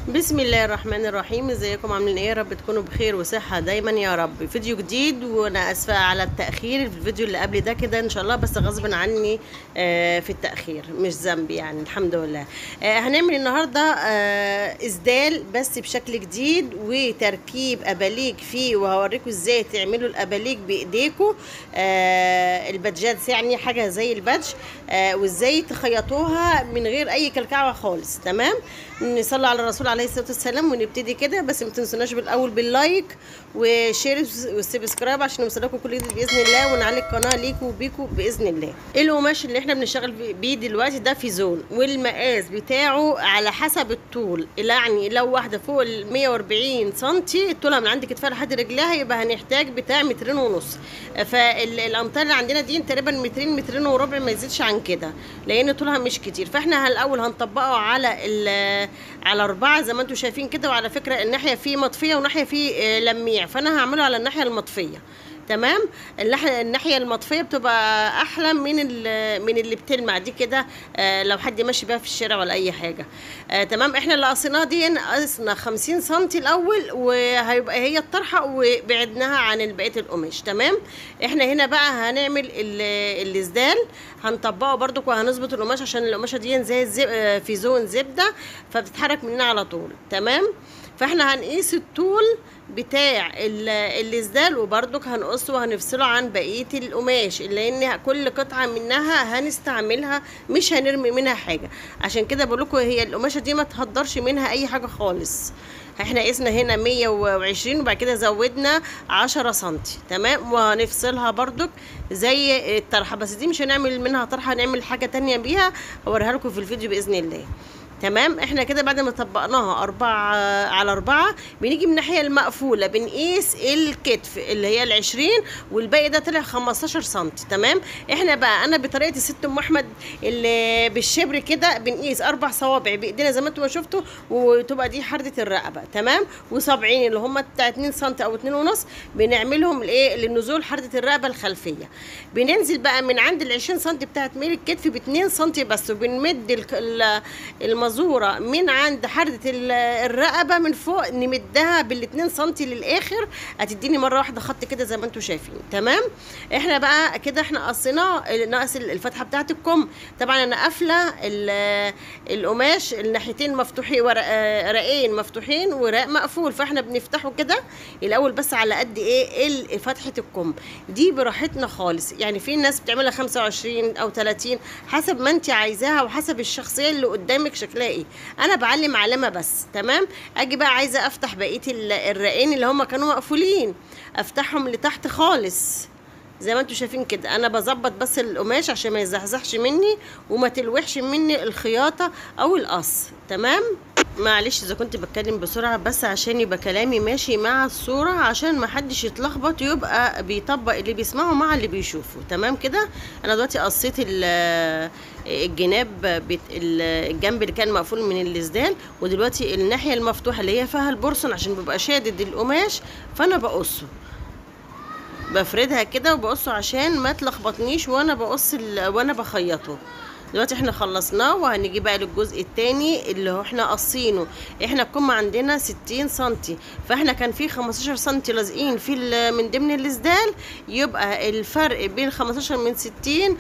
بسم الله الرحمن الرحيم ازيكم عاملين ايه يا رب تكونوا بخير وصحه دايما يا رب فيديو جديد وانا اسفه على التاخير في الفيديو اللي قبل ده كده ان شاء الله بس غصب عني آه، في التاخير مش ذنبي يعني الحمد لله آه، هنعمل النهارده آه، اسدال بس بشكل جديد وتركيب اباليك فيه وهوريكم ازاي تعملوا الاباليك بايديكم آه، البادجات يعني حاجه زي البادج آه، وازاي تخيطوها من غير اي كلكعه خالص تمام نصلي على الرسول عليه الصلاه والسلام ونبتدي كده بس ما تنسوناش بالاول باللايك وشير والسبسكرايب عشان يوصلكم كل جديد باذن الله ونعلي القناه ليكم وبيكم باذن الله القماش اللي احنا بنشتغل بيه دلوقتي ده في زون والمقاس بتاعه على حسب الطول يعني لو واحده فوق ال 140 سم طولها من عند كتفها لحد رجلها يبقى هنحتاج بتاع مترين ونص فالامتار اللي عندنا دي تقريبا مترين مترين وربع ما يزيدش عن كده لان طولها مش كتير فاحنا الاول هنطبقه على على اربعه زي ما انتم شايفين كده وعلى فكره الناحيه فيه مطفيه وناحيه فيه لميع فانا هعمله على الناحيه المطفيه تمام الناحيه المطفيه بتبقى احلى من من اللي بتلمع دي كده آه لو حد ماشي بيها في الشارع ولا اي حاجه آه تمام احنا اللي قصيناها دي قصنا 50 سم الاول وهيبقى هي الطرحه وبعدناها عن بقيه القماش تمام احنا هنا بقى هنعمل الاسدال هنطبقه برضو وهنظبط القماش عشان القماشه دي زي الزب... في زون زبده فبتتحرك مننا على طول تمام فاحنا هنقيس الطول بتاع الاسدال وبرضك هنقصه وهنفصله عن بقيه القماش لان كل قطعه منها هنستعملها مش هنرمي منها حاجه عشان كده بقول لكم هي القماشه دي ما تهدرش منها اي حاجه خالص احنا قسنا هنا 120 وبعد كده زودنا 10 سم تمام وهنفصلها برضك زي الطرحه بس دي مش هنعمل منها طرحه هنعمل حاجه تانية بيها هوريها لكم في الفيديو باذن الله تمام احنا كده بعد ما طبقناها أربعة على أربعة بنيجي من الناحية المقفولة بنقيس الكتف اللي هي العشرين والباقي ده طلع 15 سم تمام احنا بقى أنا بطريقة الست أم أحمد اللي بالشبر كده بنقيس أربع صوابع بإيدينا زي ما انتوا شفتوا وتبقى دي حردة الرقبة تمام وصابعين اللي هم بتاع 2 سم أو 2 ونص بنعملهم لإيه للنزول حردة الرقبة الخلفية بننزل بقى من عند ال 20 سم بتاعت ميل الكتف ب 2 سم بس وبنمد الم المزوره من عند حردة الرقبه من فوق نمدها بالاتنين سنتي للاخر هتديني مره واحده خط كده زي ما انتم شايفين تمام احنا بقى كده احنا قصينا ناقص الفتحه بتاعه الكم طبعا انا قافله القماش الناحيتين مفتوحين ورقين مفتوحين وراق مقفول فاحنا بنفتحه كده الاول بس على قد ايه فتحه الكم دي براحتنا خالص يعني في ناس بتعملها 25 او 30 حسب ما انت عايزاها وحسب الشخصيه اللي قدامك شكلها ايه انا بعلم علامه بس تمام اجي بقى عايزه افتح بقيه الرقين اللي هم كانوا مقفولين افتحهم لتحت خالص زي ما انتم شايفين كده انا بظبط بس القماش عشان ما يزحزحش مني وما تلوحش مني الخياطه او القص تمام معلش اذا كنت بتكلم بسرعه بس عشان يبقى كلامي ماشي مع الصوره عشان ما حدش يتلخبط يبقى بيطبق اللي بيسمعه مع اللي بيشوفه تمام كده انا دلوقتي قصيت الجناب الجنب اللي كان مقفول من الاسدال ودلوقتي الناحيه المفتوحه اللي هي فيها البرصن عشان بيبقى شادد القماش فانا بقصه بفردها كده وبقصه عشان ما تلخبطنيش وانا بقص وانا بخيطه دلوقتي احنا خلصناه وهنيجي بقى للجزء التاني اللي هو احنا قصينه احنا الكم عندنا 60 سنتي فاحنا كان في 15 سنتي لازقين في من ضمن الاسدال يبقى الفرق بين 15 من 60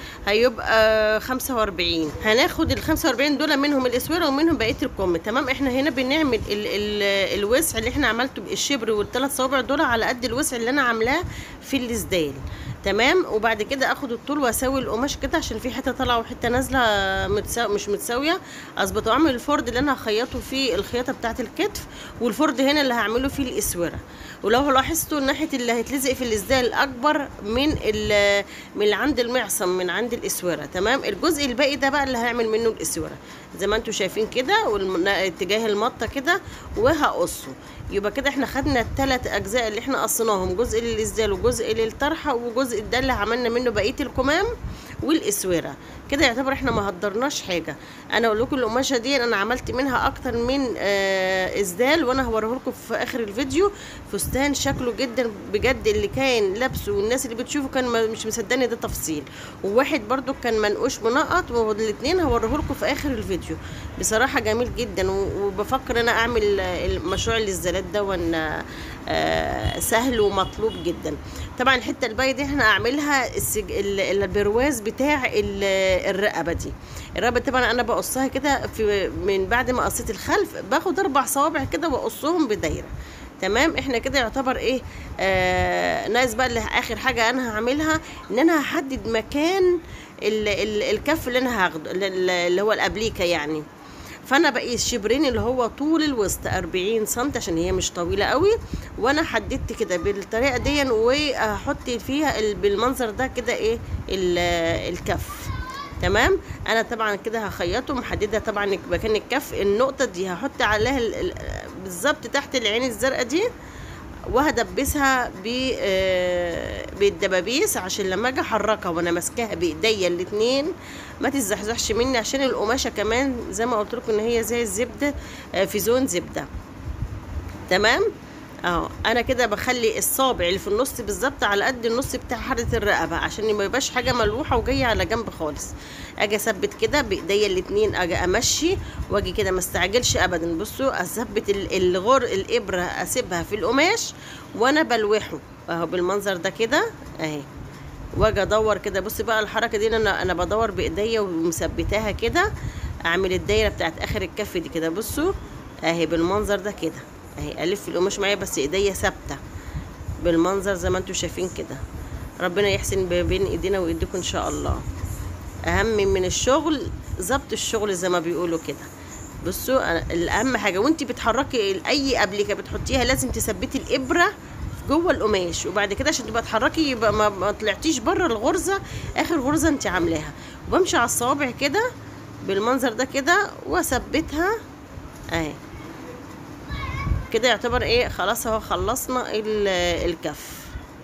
هيبقى 45 هناخد ال 45 دول منهم الاسوره ومنهم بقيه الكم تمام احنا هنا بنعمل ال ال الوسع اللي احنا عملته بالشبر والثلاث صوابع دول على قد الوسع اللي انا عاملاه في الاسدال تمام وبعد كده اخد الطول واسوي القماش كده عشان في حته طالعه وحته نازله متساو... مش متساويه اظبط واعمل الفرد اللي انا هخيطه فيه الخياطه بتاعه الكتف والفرد هنا اللي هعمله فيه الاسوره ولو لاحظتوا ناحيه اللي هيتلزق في الاسدال اكبر من من اللي عند المعصم من عند الاسوره تمام الجزء الباقي ده بقى اللي هعمل منه الاسوره زي ما انتم شايفين كده واتجاه المطه كده وهقصه يبقى كده احنا خدنا الثلاث اجزاء اللي احنا قصيناهم جزء للاسدال وجزء للطرحه وجزء ده اللي عملنا منه بقيه الكمام والاسوره كده يعتبر احنا ما هدرناش حاجه انا اقول لكم القماشه دي انا عملت منها اكتر من آه اسدال وانا هوريه لكم في اخر الفيديو فستان شكله جدا بجد اللي كان لابسه والناس اللي بتشوفه كان ما- مش مصدقني ده تفصيل وواحد برضو كان منقوش منقط والاثنين هوريه لكم في اخر الفيديو بصراحه جميل جدا و- وبفكر انا اعمل آه، المشروع الازدالات ده وان آه، سهل ومطلوب جدا طبعا الحته الباقيه دي احنا اعملها السج... ال- البرواز بتاع ال- الرقبه دي الرقبه طبعا انا بقصها كده في من بعد ما قصيت الخلف باخد اربع صوابع كده واقصهم بدايره تمام احنا كده يعتبر ايه آه ناقص بقى اللي اخر حاجه انا هعملها ان انا هحدد مكان ال... ال... الكف اللي انا هاخده ال- اللي هو الابليكه يعني فانا بقيس شبرين اللي هو طول الوسط 40 سم عشان هي مش طويله قوي وانا حددت كده بالطريقه دي وهحط فيها ال- بالمنظر ده كده ايه ال- الكف تمام انا طبعا كده هخيطه محدده طبعا مكان الكف النقطه دي هحط عليها ال- ال- بالظبط تحت العين الزرقاء دي وهدبسها ب آه، بالدبابيس عشان لما اجي احركها وانا ماسكاها بايديا الاتنين ما تزحزحش مني عشان القماشه كمان زي ما قلت لكم ان هي زي الزبده آه، في زون زبده تمام اهو انا كده بخلي الصابع اللي في النص بالظبط على قد النص بتاع حرة الرقبه عشان ما يبقاش حاجه ملوحه وجايه على جنب خالص اجي اثبت كده بايديا الاتنين اجي امشي واجي كده ما استعجلش ابدا بصوا اثبت ال- الغر الابره اسيبها في القماش وانا بلوحه اهو بالمنظر ده كده اهي واجي ادور كده بصي بقى الحركه دي انا انا بدور بايديا ومثبتاها كده اعمل الدايره بتاعت اخر الكف دي كده بصوا اهي بالمنظر ده كده اهي الف القماش معايا بس ايديا ثابته بالمنظر زي ما انتم شايفين كده ربنا يحسن ب- بين ايدينا وايديكم ان شاء الله اهم من الشغل ظبط الشغل زي ما بيقولوا كده بصوا أنا- الاهم حاجه وانت بتحركي اي ابليكه بتحطيها لازم تثبتي الابره جوه القماش وبعد كده عشان تبقى تحركي يبقى ما, ما طلعتيش بره الغرزه اخر غرزه انت عاملاها وبمشي على الصوابع كده بالمنظر ده كده واثبتها اهي كده يعتبر ايه خلاص اهو خلصنا ال- الكف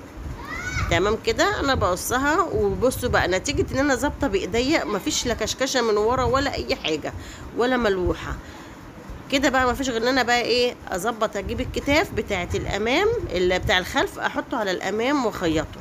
تمام كده انا بقصها وبصوا بقى نتيجه ان انا ظابطه بايديا مفيش لا كشكشه من ورا ولا اي حاجه ولا ملوحه كده بقى مفيش غير ان انا بقى ايه اظبط اجيب الكتاف بتاعه الامام اللي بتاع الخلف احطه على الامام واخيطه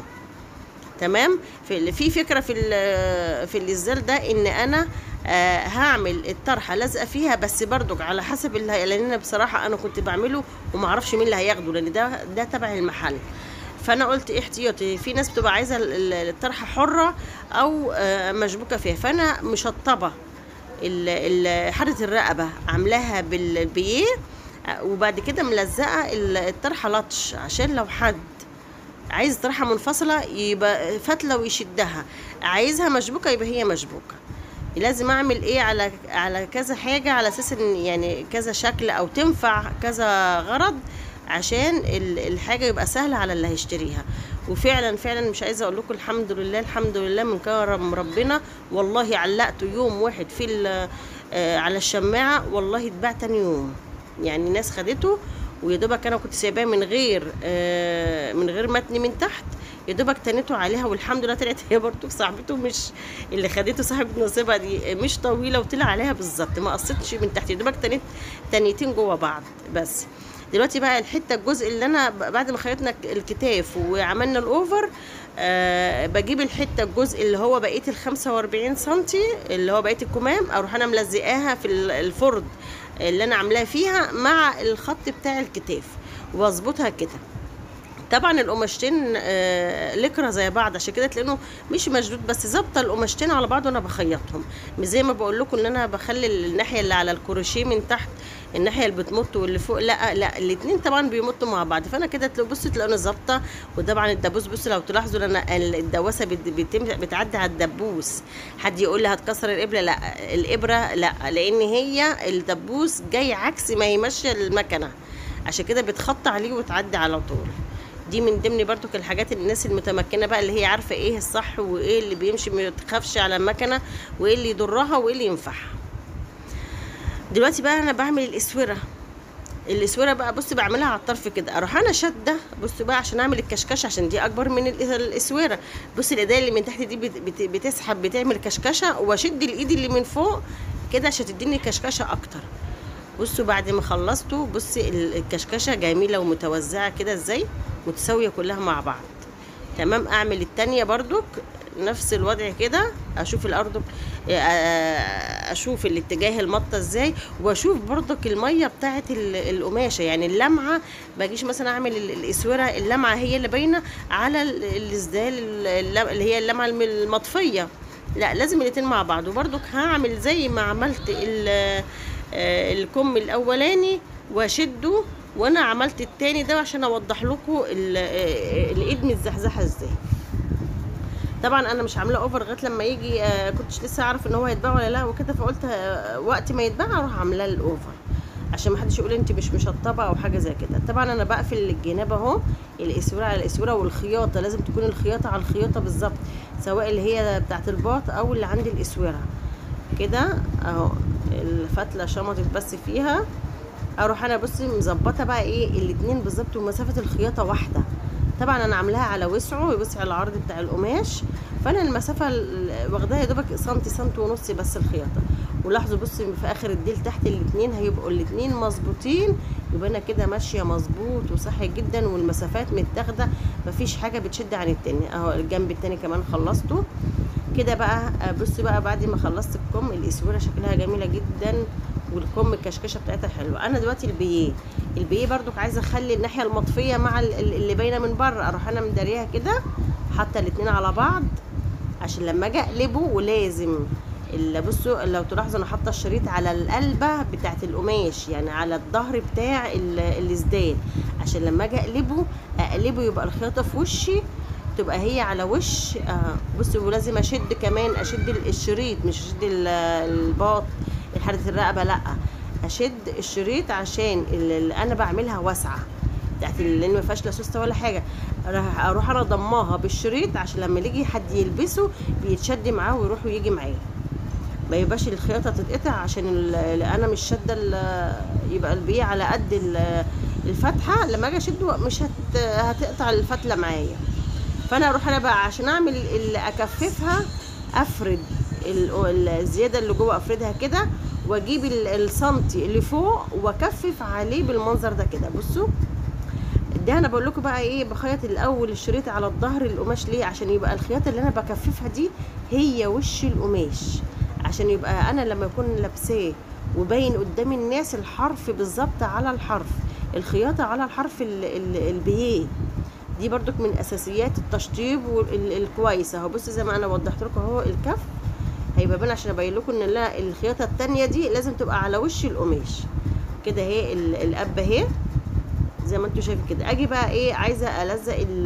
تمام في في فكره في ال- في الازال ده ان انا آه هعمل الطرحه لازقه فيها بس برضك على حسب اللي هي- لان انا بصراحه انا كنت بعمله وما اعرفش مين اللي هياخده لان ده ده تبع المحل فانا قلت إيه احتياطي في ناس بتبقى عايزه ال- ال- الطرحه حره او آه مشبوكه فيها فانا مشطبه ال- ال- حرة الرقبة عاملاها بالبيه آه، وبعد كده ملزقة ال- الطرحة لطش عشان لو حد عايز طرحة منفصلة يبقى فتلة ويشدها عايزها مشبوكة يبقى هي مشبوكة لازم اعمل ايه على على كذا حاجة على اساس ان يعني كذا شكل او تنفع كذا غرض عشان ال- الحاجة يبقى سهلة على اللي هيشتريها وفعلا فعلا مش عايزة اقول لكم الحمد لله الحمد لله من كرم ربنا والله علقته يوم واحد في ال- آه، على الشماعة والله اتباع تاني يوم يعني ناس خدته ويا دوبك انا كنت سايباه من غير آه، من غير متن من تحت يا دوبك تنته عليها والحمد لله طلعت هي برضو صاحبته مش اللي خدته صاحبة نصيبها دي مش طويله وطلع عليها بالظبط ما قصتش من تحت يا دوبك تنت تنيتين جوه بعض بس دلوقتي بقى الحته الجزء اللي انا ب- بعد ما خيطنا الكتاف وعملنا الاوفر آه بجيب الحته الجزء اللي هو بقيه ال 45 سنتي اللي هو بقيه الكمام اروح انا ملزقاها في ال- الفرد اللي انا عاملاه فيها مع الخط بتاع الكتاف واظبطها كده طبعا القماشتين آه لكرة زي بعض عشان كده تلاقينه مش مشدود بس ظابطه القماشتين على بعض وانا بخيطهم مش زي ما بقول لكم ان انا بخلي الناحيه اللي على الكروشيه من تحت الناحيه اللي بتمط واللي فوق لا لا الاثنين طبعا بيمطوا مع بعض فانا كده تلاقوا بصوا تلاقوني ظابطه وطبعا الدبوس بصوا لو تلاحظوا ان انا الدواسه بت- بتم- بتعدي على الدبوس حد يقول لي هتكسر الابره لا الابره لا لان هي الدبوس جاي عكس ما هي ماشيه المكنه عشان كده بتخط عليه وتعدي على طول دي من ضمن برضو الحاجات الناس المتمكنه بقى اللي هي عارفه ايه الصح وايه اللي بيمشي ما تخافش على المكنه وايه اللي يضرها وايه اللي ينفعها دلوقتي بقى انا بعمل الاسوره الاسوره بقى بصي بعملها على الطرف كده اروح انا شاده بصي بقى عشان اعمل الكشكشه عشان دي اكبر من ال- الاسوره بصي الايدين اللي من تحت دي بت- بت- بتسحب بتعمل كشكشه واشد الايد اللي من فوق كده عشان تديني كشكشه اكتر بصوا بعد ما خلصتوا بصي ال- الكشكشه جميله ومتوزعه كده ازاي متساويه كلها مع بعض تمام اعمل التانية برضك نفس الوضع كده اشوف الارض اشوف الاتجاه المطه ازاي واشوف برضك الميه بتاعت ال- القماشه يعني اللمعه باجيش مثلا اعمل ال- الاسوره اللمعه هي اللي باينه على ال- الاسدال ال- اللي هي اللمعه الم- المطفيه لا لازم الاتنين مع بعض وبرضك هعمل زي ما عملت ال- آه، الكم الاولاني واشده وانا عملت التاني ده عشان اوضح لكم ال- آه، الايد متزحزحه ازاي طبعا انا مش عامله اوفر لغايه لما يجي آه كنتش لسه اعرف ان هو هيتباع ولا لا وكده فقلت آه وقت ما يتباع اروح عاملاه الاوفر عشان ما حدش يقول انت مش مشطبه او حاجه زي كده طبعا انا بقفل الجناب اهو الاسوره على الاسوره والخياطه لازم تكون الخياطه على الخياطه بالظبط سواء اللي هي بتاعه الباط او اللي عند الاسوره كده اهو الفتله شمطت بس فيها اروح انا بصي مظبطه بقى ايه الاتنين بالظبط ومسافه الخياطه واحده طبعا انا عاملاها على وسعه وسع العرض بتاع القماش فانا المسافه ال- واخداها يا دوبك سنتي سنتي ونص بس الخياطه ولاحظوا بصي في اخر الديل تحت الاتنين هيبقوا الاتنين مظبوطين يبقى انا كده ماشيه مظبوط وصحي جدا والمسافات متاخده مفيش حاجه بتشد عن التاني اهو الجنب التاني كمان خلصته كده بقى آه، بصي بقى بعد ما خلصت الكم الاسوره شكلها جميله جدا والكم الكشكشه بتاعتها حلوه انا دلوقتي البيه البيه برضك عايزه اخلي الناحيه المطفيه مع ال- ال- اللي باينه من بره اروح انا مداريها كده حاطه الاتنين على بعض عشان لما اجي اقلبه ولازم اللي بصوا لو تلاحظوا انا حاطه الشريط على القلبه بتاعت القماش يعني على الظهر بتاع ال- الاسدال عشان لما اجي اقلبه اقلبه يبقى الخياطه في وشي تبقى هي على وش آه بصوا ولازم اشد كمان اشد ال- الشريط مش اشد ال- الباط حاله الرقبه لا اشد الشريط عشان اللي انا بعملها واسعه بتاعت اللي ما فيهاش لا سوسته ولا حاجه راح اروح انا ضماها بالشريط عشان لما يجي حد يلبسه بيتشد معاه ويروح ويجي معاه ما يبقاش الخياطه تتقطع عشان ال- ال- انا مش شاده ال- يبقى البيه على قد ال- الفتحه لما اجي اشده مش هت هتقطع الفتله معايا فانا اروح انا بقى عشان اعمل اللي اكففها افرد ال- الزياده اللي جوه افردها كده واجيب ال- السنتي اللي فوق واكفف عليه بالمنظر ده كده بصوا ده انا بقول لكم بقى ايه بخيط الاول الشريط على الظهر القماش ليه عشان يبقى الخياطه اللي انا بكففها دي هي وش القماش عشان يبقى انا لما يكون لابساه وباين قدام الناس الحرف بالظبط على الحرف الخياطه على الحرف ال- ال- البيه دي برضك من اساسيات التشطيب وال- الكويسه اهو بصوا زي ما انا وضحت لكم اهو الكف هيبقى باين عشان ابين لكم ان لا الخياطه التانية دي لازم تبقى على وش القماش كده اهي ال- القبه اهي زي ما انتوا شايفين كده اجي بقى ايه عايزه الزق ال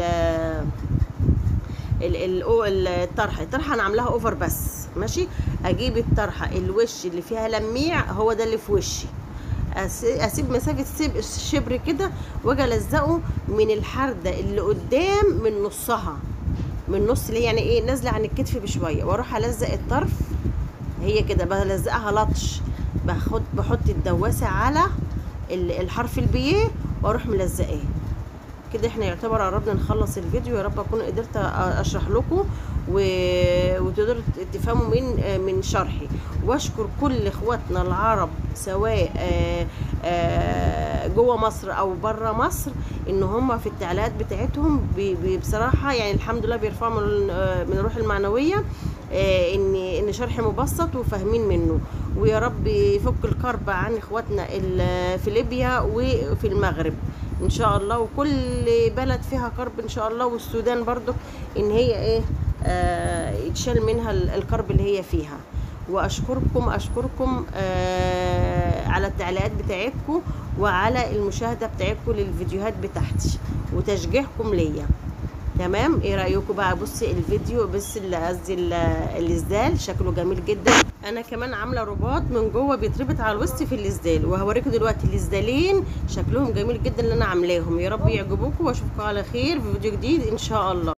ال- ال- أو- الطرحه الطرحه انا عاملاها اوفر بس ماشي اجيب الطرحه الوش اللي فيها لميع هو ده اللي في وشي أس- اسيب مسافه سيب شبر كده واجي الزقه من الحرده اللي قدام من نصها من نص اللي هي يعني ايه نازله عن الكتف بشويه واروح الزق الطرف هي كده بلزقها لطش باخد بحط الدواسه على ال- الحرف البيه واروح ملزقاه كده احنا يعتبر قربنا نخلص الفيديو يا رب اكون قدرت أ- اشرح لكم و... وتقدروا ت- تفهموا من من شرحي واشكر كل اخواتنا العرب سواء آه، آه، جوه مصر او بره مصر ان هم في التعليقات بتاعتهم بي- بي- بصراحه يعني الحمد لله بيرفعوا من آه، من الروح المعنويه آه، ان ان شرحي مبسط وفاهمين منه ويا رب يفك الكرب عن اخواتنا ال- في ليبيا وفي المغرب ان شاء الله وكل بلد فيها كرب ان شاء الله والسودان برضو ان هي ايه آه يتشال منها ال- الكرب اللي هي فيها واشكركم اشكركم آه على التعليقات بتاعتكم وعلى المشاهده بتاعتكم للفيديوهات بتاعتي وتشجيعكم ليا تمام ايه رايكم بقى بصي الفيديو بس اللي قصدي ال- الاسدال شكله جميل جدا انا كمان عامله رباط من جوه بيتربط على الوسط في الاسدال وهوريكم دلوقتي الاسدالين شكلهم جميل جدا اللي انا عاملاهم يا رب يعجبوكم واشوفكم على خير في فيديو جديد ان شاء الله